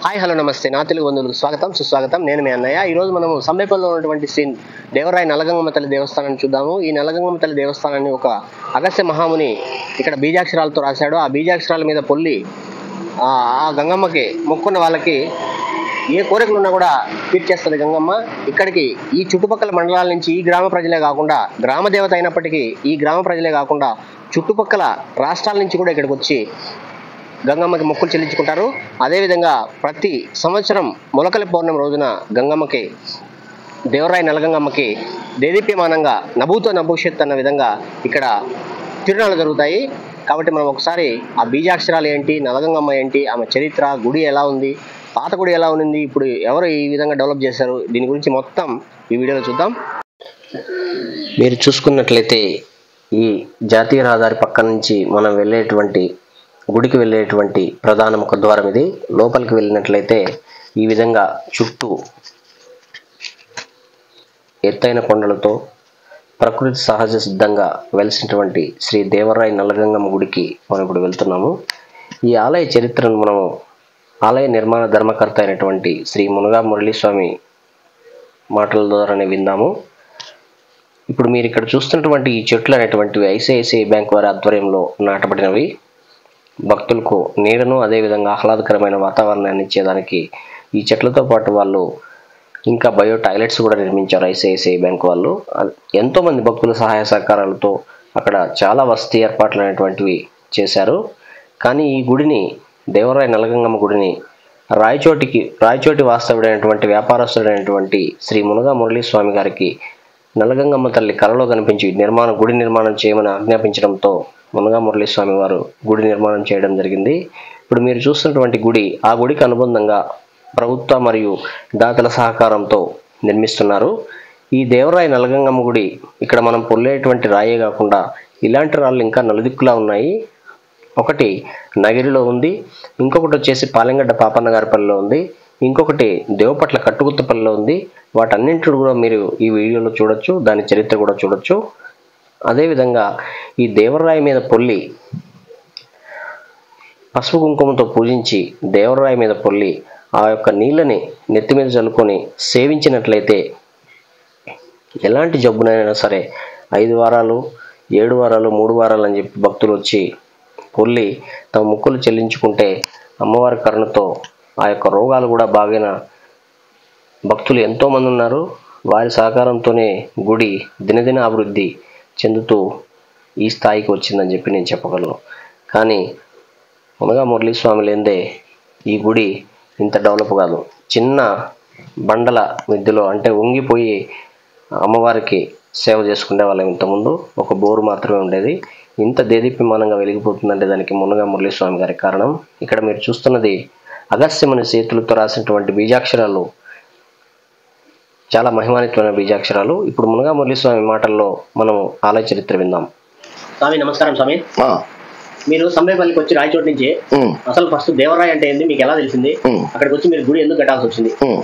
Hi hello నమస్తే నా తెలుగు బంధువులకు స్వాగతం సుస్వాగతం నేను మీ అన్నయ్య ఈ రోజు మనము సంబేపల్లిలో ఉన్నటువంటి శ్రీ దేవరాయ నలగంగమ్మ తల్లి దేవస్థానాన్ని చూద్దాము ఈ నలగంగమ్మ తల్లి దేవస్థానాన్ని ఒక అగస్త్య మహాముని ఇక్కడ బీజాక్షరాలతో రాశాడు ఆ బీజాక్షరాల మీద పొల్లి ఆ ఆ గంగమ్మకి మొక్కున్న వాళ్ళకి ఏ కోరికలు ఉన్నా కూడా తీర్చేస్తుంది గంగమ్మ ఇక్కడికి ఈ చుట్టుపక్కల మండలాల నుంచి ఈ గ్రామ ప్రజలే కాకుండా గ్రామ దేవత అయినప్పటికీ ఈ గ్రామ ప్రజలే కాకుండా చుట్టుపక్కల రాష్ట్రాల నుంచి కూడా ఇక్కడికి వచ్చి గంగమ్మకి మొక్కులు చెల్లించుకుంటారు అదేవిధంగా ప్రతి సంవత్సరం మొలకలి పౌర్ణమి రోజున గంగమ్మకి దేవరాయ నలగంగమ్మకి దేదీప్యమానంగా నభూతో నభూషత్ అన్న విధంగా ఇక్కడ తిరునాళ్ళు జరుగుతాయి కాబట్టి మనం ఒకసారి ఆ బీజాక్షరాలు ఏంటి నలగంగమ్మ ఏంటి ఆమె చరిత్ర గుడి ఎలా ఉంది పాత గుడి ఎలా ఉంది ఇప్పుడు ఎవరు ఈ విధంగా డెవలప్ చేశారు దీని గురించి మొత్తం ఈ వీడియోలో చూద్దాం మీరు చూసుకున్నట్లయితే ఈ జాతీయ రహదారి పక్క నుంచి మనం వెళ్ళేటువంటి గుడికి వెళ్ళేటువంటి ప్రధాన ముఖద్వారం ఇది లోపలికి వెళ్ళినట్లయితే ఈ విధంగా చుట్టూ ఎత్తైన కొండలతో ప్రకృతి సహజ సిద్ధంగా వెలిసినటువంటి శ్రీ దేవరాయ నల్లగంగమ్మ గుడికి మనం ఇప్పుడు వెళ్తున్నాము ఈ ఆలయ చరిత్రను మనము ఆలయ నిర్మాణ ధర్మకర్త అయినటువంటి శ్రీ మునగా మురళీస్వామి మాటల ద్వారానే విందాము ఇప్పుడు మీరు ఇక్కడ చూస్తున్నటువంటి ఈ చెట్లు అనేటువంటివి ఐసిఐసిఐ బ్యాంక్ వారి ఆధ్వర్యంలో నాటబడినవి భక్తులకు నీడను అదేవిధంగా ఆహ్లాదకరమైన వాతావరణాన్ని ఇచ్చేదానికి ఈ చెట్లతో పాటు వాళ్ళు ఇంకా బయో టాయిలెట్స్ కూడా నిర్మించారు ఐసిఐసిఐ బ్యాంక్ వాళ్ళు అ- ఎంతో మంది భక్తుల సహాయ సహకారాలతో అక్కడ చాలా వసతి ఏర్పాట్లు అనేటువంటివి చేశారు కానీ ఈ గుడిని దేవరాయ నలగంగమ్మ గుడిని రాయచోటికి రాయచోటి వాస్తవుడైనటువంటి వ్యాపారస్తుడైనటువంటి శ్రీ మునగా మురళీ స్వామి గారికి నలగంగమ్మ తల్లి కలలో కనిపించి నిర్మాణ గుడి నిర్మాణం చేయమని ఆజ్ఞాపించడంతో మునగా మురళీ స్వామి వారు గుడి నిర్మాణం చేయడం జరిగింది ఇప్పుడు మీరు చూస్తున్నటువంటి గుడి ఆ గుడికి అనుబంధంగా ప్రభుత్వ మరియు దాతల సహకారంతో నిర్మిస్తున్నారు ఈ దేవరాయ నలగంగమ్మ గుడి ఇక్కడ మనం పొల్లేటువంటి రాయే కాకుండా ఇలాంటి రాళ్ళు ఇంకా నలుదిక్కులా ఉన్నాయి ఒకటి నగిరిలో ఉంది ఇంకొకటి వచ్చేసి పాలెంగడ్డ పాపన్న గారిపల్లిలో ఉంది ఇంకొకటి దేవపట్ల కట్టుగుత్తపల్లిలో ఉంది వాటన్నింటిని కూడా మీరు ఈ వీడియోలో చూడొచ్చు దాని చరిత్ర కూడా చూడొచ్చు అదేవిధంగా ఈ దేవరాయి మీద పొల్లి పసుపు కుంకుమతో పూజించి దేవరాయి మీద పొల్లి ఆ యొక్క నీళ్ళని నెత్తి మీద చల్లుకొని సేవించినట్లయితే ఎలాంటి జబ్బునైనా సరే ఐదు వారాలు ఏడు వారాలు మూడు వారాలు అని చెప్పి భక్తులు వచ్చి పొల్లి తమ ముక్కులు చెల్లించుకుంటే అమ్మవారి కరుణతో ఆ యొక్క రోగాలు కూడా బాగిన భక్తులు ఎంతోమంది ఉన్నారు వారి సహకారంతోనే గుడి దినదిన అభివృద్ధి చెందుతూ ఈ స్థాయికి వచ్చిందని చెప్పి నేను చెప్పగలను కానీ మునగా మురళీస్వామి లేందే ఈ గుడి ఇంత డెవలప్ కాదు చిన్న బండల మధ్యలో అంటే ఉంగిపోయి అమ్మవారికి సేవ చేసుకునే వాళ్ళం ఇంతకుముందు ఒక బోరు మాత్రమే ఉండేది ఇంత దేదీప్యమానంగా వెలిగిపోతుందంటే దానికి మునగా మురళీస్వామి గారి కారణం ఇక్కడ మీరు చూస్తున్నది అగస్త్యముని చేతులతో రాసినటువంటి బీజాక్షరాలు చాలా మహిమానితమైన బీజాక్షరాలు ఇప్పుడు మునగా మురళీస్వామి మాటల్లో మనం ఆలయ చరిత్ర విందాం స్వామి నమస్కారం స్వామి ఆ, మీరు సంబేపల్లికి వచ్చి రాయచోటి నుంచి ఉమ్, అసలు ఫస్ట్ దేవరాయ అంటే ఏంది మీకు ఎలా తెలిసింది ఉమ్, అక్కడికి వచ్చి మీరు గుడి ఎందుకు కట్టాల్సి వచ్చింది ఉమ్.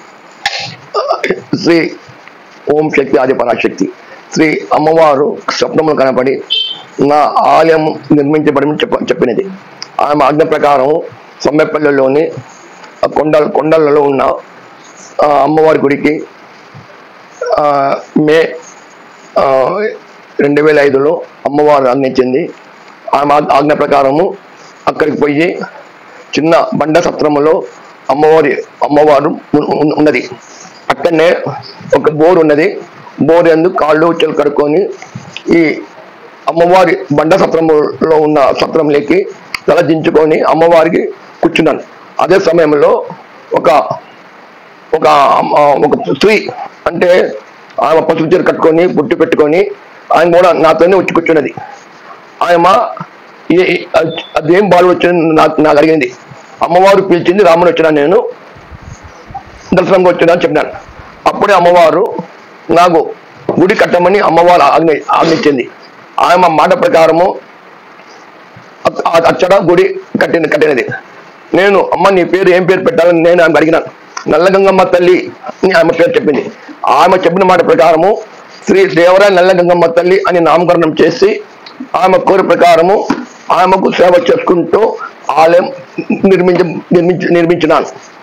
శ్రీ ఓం శక్తి ఆది పరాశక్తి శ్రీ అమ్మవారు స్వప్నములు కనపడి నా ఆలయం నిర్మించబడి చెప్ప చెప్పినది ఆమె ఆజ్ఞ ప్రకారం సమ్మెపల్లెలోని ఆ కొండల కొండలలో ఉన్న ఆ, అమ్మవారి గుడికి ఆ, మే ఆ, రెండు వేల ఐదులో అమ్మవారు అందించింది ఆమె ఆజ్ఞ- ఆజ్ఞ ప్రకారము అక్కడికి పోయి చిన్న బండ సత్రములో అమ్మవారి అమ్మవారు ఉన్- ఉన్- ఉన్నది అక్కడనే ఒక బోర్ ఉన్నది బోర్ ఎందు కాళ్ళు చెలు కడుక్కొని ఈ అమ్మవారి బండ సత్రములో ఉన్న సత్రంలోకి తల దించుకొని అమ్మవారికి కూర్చున్నాను అదే సమయంలో ఒక ఒక అమ్మ- ఒక స్త్రీ అంటే ఆమె పసుపు చీర కట్టుకొని బుట్టు పెట్టుకొని ఆయన కూడా నాతోనే వచ్చి కూర్చున్నది ఆయమ ఏ- ఏ- అద్- అదేం బాలు వచ్చింది నాకు నాకు అడిగింది అమ్మవారు పిలిచింది రాముని వచ్చినా నేను దర్శనంగా వచ్చినా అని చెప్పినాను అప్పుడే అమ్మవారు నాకు గుడి కట్టమని అమ్మవారు ఆజ్ఞ ఆజ్ఞించింది ఆమె మాట ప్రకారము అ- ఆ అచ్చట గుడి కట్టిన కట్టినది నేను అమ్మ నీ పేరు ఏం పేరు పెట్టాలని నేను ఆమె అడిగినాను నల్లగంగమ్మ తల్లి అని ఆమె పేరు చెప్పింది ఆమె చెప్పిన మాట ప్రకారము శ్రీ దేవరాయ నల్లగంగమ్మ తల్లి అని నామకరణం చేసి ఆమె కోరి ప్రకారము ఆమెకు సేవ చేసుకుంటూ ఆలయం నిర్మించ నిర్మించి నిర్మించినాను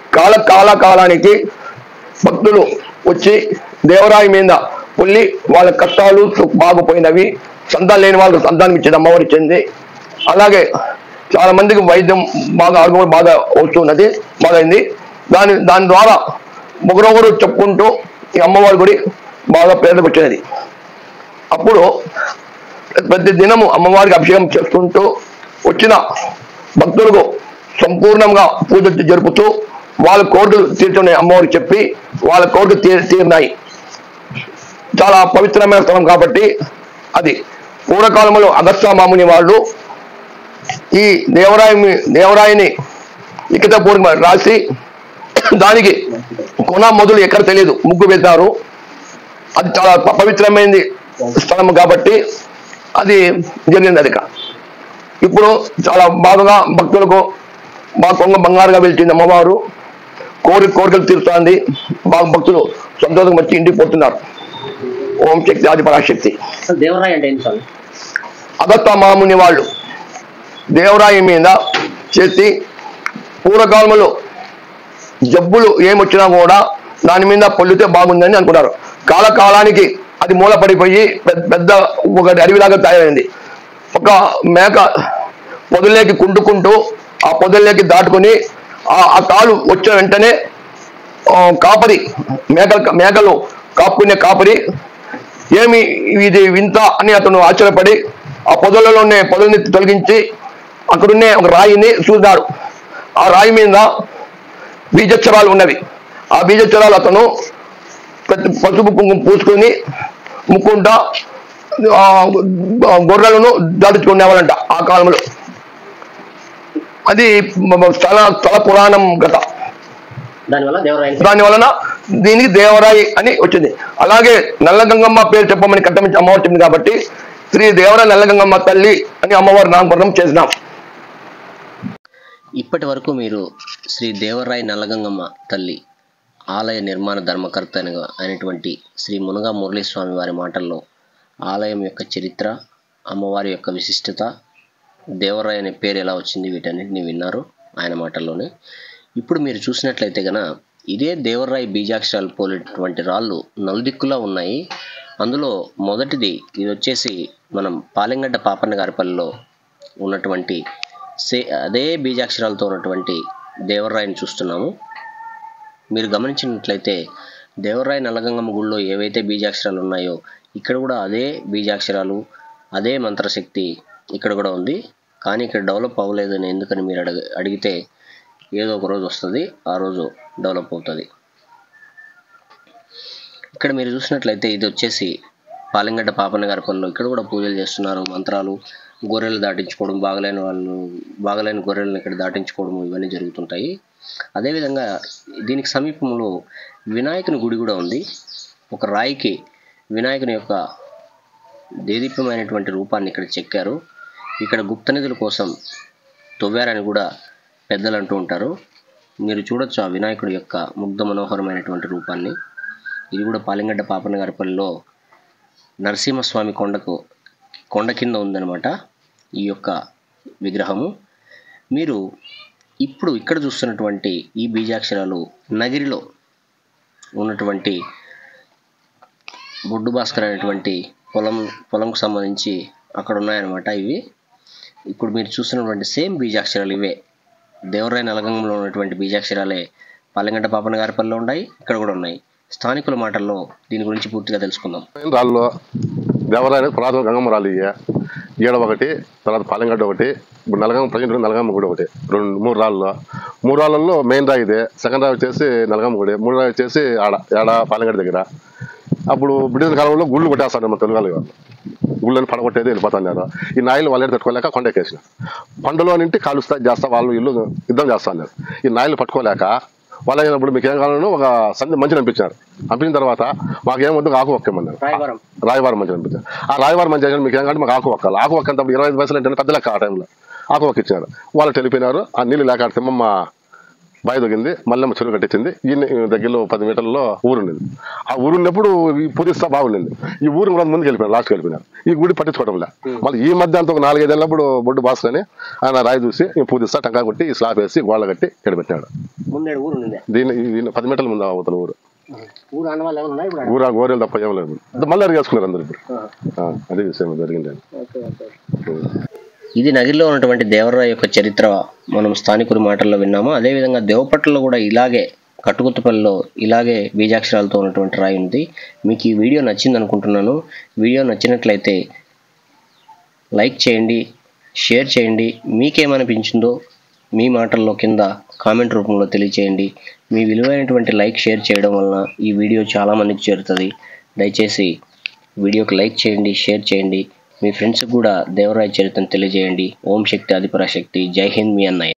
కాల కాల కాలానికి భక్తులు వచ్చి దేవరాయి మీద వెళ్ళి వాళ్ళ కష్టాలు సు- బాగుపోయినవి సంతానం లేని వాళ్ళకి సంతానం ఇచ్చేది అమ్మవారు ఇచ్చింది అలాగే చాలా మందికి వైద్యం బాగా ఆరోగ్యం బాగా వస్తున్నది బాగైంది దాని దాని ద్వారా ఒకరొకరు చెప్పుకుంటూ ఈ అమ్మవారి గుడి బాగా పేదకు వచ్చినది అప్పుడు ప్రతి దినము అమ్మవారికి అభిషేకం చేసుకుంటూ వచ్చిన భక్తులకు సంపూర్ణంగా పూజ జరుపుతూ వాళ్ళ కోరికలు తీర్చున్నాయి అమ్మవారికి చెప్పి వాళ్ళ కోరికలు తీ తీరినాయి చాలా పవిత్రమైన స్థలం కాబట్టి అది పూర్వకాలంలో అగస్త్య మాముని వాళ్ళు ఈ దేవరాయి దేవరాయిని లిఖిత పూర్వక రాసి దానికి కొన మొదలు ఎక్కడ తెలియదు ముగ్గు పెట్టారు అది చాలా ప- పవిత్రమైనది స్థలం కాబట్టి అది జరిగింది అది ఇప్పుడు చాలా బాగా భక్తులకు బాగా కొంగ బంగారుగా వెళ్తుంది అమ్మవారు కోరి కోరికలు తీరుతుంది బాగా భక్తులు సంతోషం వచ్చి ఇంటికి పోతున్నారు ఓం శక్తి ఆది పరాశక్తి అసలు దేవరాయి అంటే ఏంటి స్వామి అగత్త మాముని వాళ్ళు దేవరాయి మీద చేసి పూర్వకాలంలో జబ్బులు ఏమొచ్చినా కూడా దాని మీద పొల్లితే బాగుందని అనుకున్నారు కాలకాలానికి అది మూలపడిపోయి పెద్ద పెద్ద ఒకటి అడవిలాగా తయారైంది ఒక మేక పొదల్లోకి కుంటుకుంటూ ఆ పొదల్లోకి దాటుకొని ఆ ఆ కాలు వచ్చిన వెంటనే ఆ, కాపరి మేకలు మేకలు కాపుకునే కాపరి ఏమి ఇది వింత అని అతను ఆశ్చర్యపడి ఆ పొదలలోనే పొదల్ని తొలగించి అక్కడున్నే ఒక రాయిని చూశాడు ఆ రాయి మీద బీజక్షరాలు ఉన్నవి ఆ బీజక్షరాలు అతను ప్రతి పసుపు కుంకుమ పూసుకొని ముక్కుంటా ఆ, గొర్రెలను దాటించుకునేవాళ్ళంట ఆ కాలంలో అది మ- స్థల స్థల పురాణం గత దానివల్ల దేవరాయి దాని వలన దీనికి దేవరాయి అని వచ్చింది అలాగే నల్లగంగమ్మ పేరు చెప్పమని కట్టమించి అమ్మవారు చెప్పింది కాబట్టి శ్రీ దేవరాయి నల్లగంగమ్మ తల్లి అని అమ్మవారు నామకరణం చేసినాం ఇప్పటి వరకు మీరు శ్రీ దేవరాయి నల్లగంగమ్మ తల్లి ఆలయ నిర్మాణ ధర్మకర్త అయిన- అయినటువంటి శ్రీ మునగా మురళీస్వామి వారి మాటల్లో ఆలయం యొక్క చరిత్ర అమ్మవారి యొక్క విశిష్టత దేవరాయి అనే పేరు ఎలా వచ్చింది వీటన్నిటిని విన్నారు ఆయన మాటల్లోనే ఇప్పుడు మీరు చూసినట్లయితే గన ఇదే దేవరాయి బీజాక్షరాలు పోలేటువంటి రాళ్ళు నలుదిక్కులా ఉన్నాయి అందులో మొదటిది ఇది వచ్చేసి మనం పాలెంగడ్డ పాపన్న గారిపల్లిలో ఉన్నటువంటి సే అదే బీజాక్షరాలతో ఉన్నటువంటి దేవరాయిని చూస్తున్నాము మీరు గమనించినట్లయితే దేవరాయి నల్లగంగమ్మ గుడిలో ఏవైతే బీజాక్షరాలు ఉన్నాయో ఇక్కడ కూడా అదే బీజాక్షరాలు అదే మంత్రశక్తి ఇక్కడ కూడా ఉంది కానీ ఇక్కడ డెవలప్ అవ్వలేదని ఎందుకని మీరు అడగ అడిగితే ఏదో ఒక రోజు వస్తుంది ఆ రోజు డెవలప్ అవుతుంది ఇక్కడ మీరు చూసినట్లయితే ఇది వచ్చేసి పాలెంగడ్డ పాపన్న గారి పనులు ఇక్కడ కూడా పూజలు చేస్తున్నారు మంత్రాలు గొర్రెలు దాటించుకోవడం బాగలేని వాళ్ళు బాగలేని గొర్రెలను ఇక్కడ దాటించుకోవడం ఇవన్నీ జరుగుతుంటాయి అదేవిధంగా దీనికి సమీపంలో వినాయకుని గుడి కూడా ఉంది ఒక రాయికి వినాయకుని యొక్క దేదీప్యమైనటువంటి రూపాన్ని ఇక్కడ చెక్కారు ఇక్కడ గుప్త నిధుల కోసం తవ్వారని కూడా పెద్దలు అంటూ ఉంటారు మీరు చూడొచ్చు ఆ వినాయకుడి యొక్క ముగ్ధ మనోహరమైనటువంటి రూపాన్ని ఇది కూడా పాలెంగడ్డ పాపన్న గారిపల్లిలో నరసింహస్వామి కొండకు కొండ కింద ఉందన్నమాట ఈ యొక్క విగ్రహము మీరు ఇప్పుడు ఇక్కడ చూస్తున్నటువంటి ఈ బీజాక్షరాలు నగిరిలో ఉన్నటువంటి బొడ్డు భాస్కర్ అనేటువంటి పొలం పొలంకు సంబంధించి అక్కడ ఉన్నాయన్నమాట ఇవి ఇప్పుడు మీరు చూస్తున్నటువంటి సేమ్ బీజాక్షరాలు ఇవే దేవరాయ నలగంగంలో ఉన్నటువంటి బీజాక్షరాలే పాలెంగడ్డ పాపన్న గారిపల్లిలో ఉన్నాయి ఇక్కడ కూడా ఉన్నాయి స్థానికుల మాటల్లో దీని గురించి పూర్తిగా తెలుసుకుందాం రాళ్ళు దేవరాయన పురాతన గంగమ్మ రాళ్ళు ఇయ్య ఈడ ఒకటి తర్వాత పాలెంగడ్డ ఒకటి ఇప్పుడు నలగమ్మ ప్రజెంట్ నలగమ్మ గుడి ఒకటి రెండు మూడు రాళ్ళు మూడు రాళ్ళల్లో మెయిన్ రాయి ఇదే సెకండ్ రాయి వచ్చేసి నలగమ్మ గుడి మూడు రాయి వచ్చేసి ఆడ ఏడ పాలెంగడ్డ దగ్గర అప్పుడు బ్రిటిష్ కాలంలో గుళ్ళు కొట్టేస్తాను మన తెలుగు వాళ్ళు గుళ్ళని పడగొట్టేది వెళ్ళిపోతున్నారు ఈ నాయలు వాళ్ళని తట్టుకోలేక కొండెక్కేసిన కొండలో నింటి కాలుస్తా చేస్తా వాళ్ళు ఇల్లు యుద్ధం చేస్తున్నారు ఈ నాయలు పట్టుకోలేక వాళ్ళు అయినప్పుడు మీకు ఏం కావాలనో ఒక సంధి మంచి అనిపించారు పంపించిన తర్వాత మాకేం వద్దు ఆకు ఒక్కమన్నారు రాయవరం రాయవారం మంచి అనిపించారు ఆ రాయవారం మంచి మీకు ఏం కాదు మాకు ఆకు ఒక్కాలి ఆకు ఒక్కంతప్పుడు ఇరవై ఐదు పైసలు అంటే పెద్ద లెక్క ఆ టైంలో ఆకు ఒక్క ఇచ్చినారు వాళ్ళు తెలిపినారు ఆ నీళ్ళు లేక తిమ్మమ్మ బావి తొగింది మల్లెమ్మ చెరువు కట్టించింది ఈ దగ్గరలో పది మీటర్లలో ఊరు ఉండేది ఆ ఊరు ఉన్నప్పుడు ఈ పూజిస్తా బాగుండింది ఈ ఊరు కూడా ముందుకు వెళ్ళిపోయినారు లాస్ట్కి వెళ్ళిపోయినారు ఈ గుడి పట్టించుకోవడం లే మళ్ళీ ఈ మధ్య అంత ఒక నాలుగైదేళ్ళప్పుడు బొడ్డు భాస్కర్ అని ఆయన రాయి చూసి ఈ పూజిస్తా టంకా కొట్టి ఈ స్లాబ్ వేసి గోళ్ళ కట్టి ఇక్కడ పెట్టాడు ముందేడు ఊరు ఉంది దీని దీని పది మీటర్ల ముందు అవతల ఊరు ఊరు ఆనవాళ్ళు ఏమైనా ఉన్నాయి ఇప్పుడు ఊరు గోరెలు తప్ప ఏం లేదు మళ్ళీ అడిగేసుకున్నారు అందరు ఇప్పుడు ఆ, అదే విషయం జరిగింది ఇది నగిరిలో ఉన్నటువంటి దేవరాయ యొక్క చరిత్ర మనం స్థానికుడి మాటల్లో విన్నాము అదేవిధంగా దేవపట్లలో కూడా ఇలాగే కట్టుకుత్తపల్లిలో ఇలాగే బీజాక్షరాలతో ఉన్నటువంటి రాయి ఉంది మీకు ఈ వీడియో నచ్చింది అనుకుంటున్నాను వీడియో నచ్చినట్లయితే లైక్ చేయండి షేర్ చేయండి మీకేమనిపించిందో మీ మాటల్లో కింద కామెంట్ రూపంలో తెలియచేయండి మీ విలువైనటువంటి లైక్ షేర్ చేయడం వలన ఈ వీడియో చాలామందికి చేరుతుంది దయచేసి వీడియోకి లైక్ చేయండి షేర్ చేయండి మీ ఫ్రెండ్స్కి కూడా దేవరాయ చరిత్రను తెలియజేయండి ఓం శక్తి ఆదిపరాశక్తి జై హింద్ మీ అన్నయ్య